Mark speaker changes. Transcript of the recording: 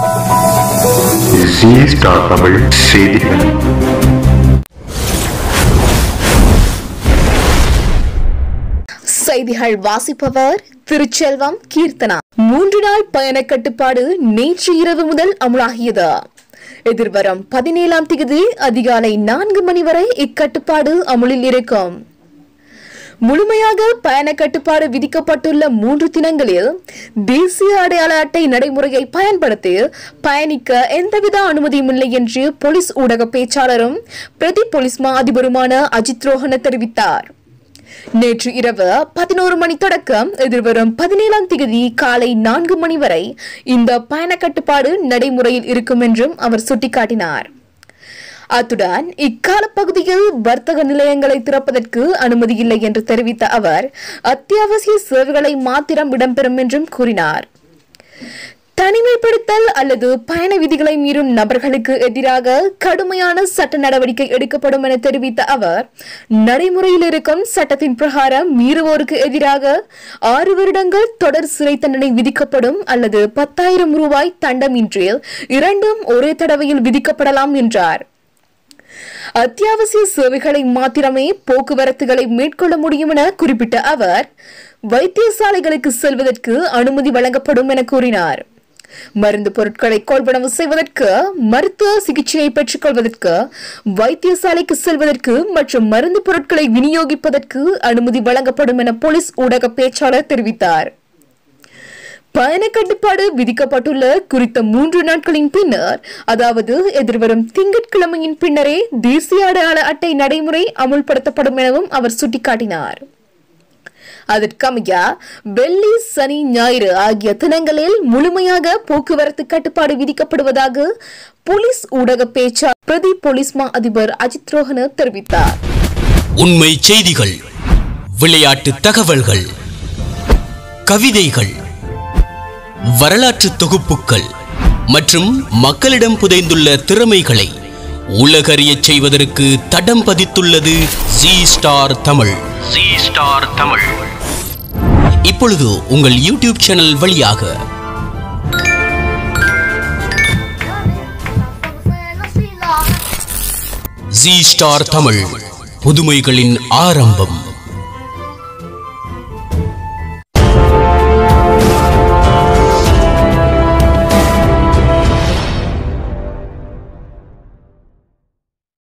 Speaker 1: G star Tamil செய்திகள்
Speaker 2: செய்திகள் வாசிப்பவர் திருச்செல்வம் கீர்த்தனா மூன்று நாள் பயண கட்டுப்பாடு நேற்று இரவு முதல் அமலாகியது எதிர்வரும் பதினேழாம் தேதி அதிகாலை நான்கு மணி வரை இக்கட்டுப்பாடு அமுலில் இருக்கும் முழுமையாக பயண கட்டுப்பாடு விதிக்கப்பட்டுள்ள மூன்று தினங்களில் தேசிய அடையாள அட்டை நடைமுறையை பயன்படுத்தி பயணிக்க எந்தவித அனுமதியும் இல்லை என்று போலீஸ் ஊடக பேச்சாளரும் பிரதி போலீஸ் மா அதிபருமான அஜித் ரோஹன தெரிவித்தார் நேற்று இரவு பதினோரு மணி தொடக்கம் எதிர்வரும் பதினேழாம் தேதி காலை நான்கு மணி வரை இந்த பயண கட்டுப்பாடு நடைமுறையில் இருக்கும் என்றும் அவர் சுட்டிக்காட்டினார் அத்துடன் இக்கால பகுதியில் வர்த்தக நிலையங்களை திறப்பதற்கு அனுமதி இல்லை என்று தெரிவித்த அவர் அத்தியாவசிய சேவைகளை மாத்திரம் இடம்பெறும் என்றும் கூறினார் தனிமைப்படுத்தல் அல்லது பயண விதிகளை மீறும் நபர்களுக்கு எதிராக கடுமையான சட்ட நடவடிக்கை எடுக்கப்படும் என தெரிவித்த அவர் நடைமுறையில் இருக்கும் சட்டத்தின் பிரகாரம் மீறுவோருக்கு எதிராக ஆறு வருடங்கள் தொடர் சிறை தண்டனை விதிக்கப்படும் அல்லது பத்தாயிரம் ரூபாய் தண்டமின்றி இரண்டும் ஒரே தடவையில் விதிக்கப்படலாம் என்றார் அத்தியாவசிய சேவைகளை மாத்திரமே போக்குவரத்துகளை மேற்கொள்ள முடியும் என குறிப்பிட்ட அவர் வைத்தியசாலைகளுக்கு செல்வதற்கு அனுமதி வழங்கப்படும் என கூறினார் மருந்து பொருட்களை கொள்வனவு செய்வதற்கு மருத்துவ சிகிச்சையை பெற்றுக் கொள்வதற்கு வைத்தியசாலைக்கு செல்வதற்கு மற்றும் மருந்து பொருட்களை விநியோகிப்பதற்கு அனுமதி வழங்கப்படும் என போலீஸ் ஊடக பேச்சாளர் தெரிவித்தார் பயண கட்டுப்பாடு விதிக்கப்பட்டுள்ள குறித்த மூன்று நாட்களின் பின்னர் அதாவது எதிர்வரும் திங்கட்கிழமையின் பின்னரே தேசிய அடையாள அட்டை நடைமுறை அமுல்படுத்தப்படும் எனவும் அவர் சுட்டிக்காட்டினார் அதற்கமைய வெள்ளி சனி ஞாயிறு ஆகிய தினங்களில் முழுமையாக போக்குவரத்து கட்டுப்பாடு விதிக்கப்படுவதாக போலீஸ் ஊடக பேச்சாளர் பிரதி போலீஸ் மா அதிபர் அஜித் ரோஹன தெரிவித்தார்
Speaker 3: உண்மை செய்திகள் விளையாட்டு தகவல்கள் கவிதைகள் வரலாற்று தொகுப்புகள் மற்றும் மக்களிடம் புதைந்துள்ள திறமைகளை உலகறியச் செய்வதற்கு தடம் பதித்துள்ளது Zee star Tamil Zee star Tamil இப்பொழுது உங்கள் யூடியூப் சேனல் வழியாக ஜி ஸ்டார் தமிழ் புதுமைகளின் ஆரம்பம்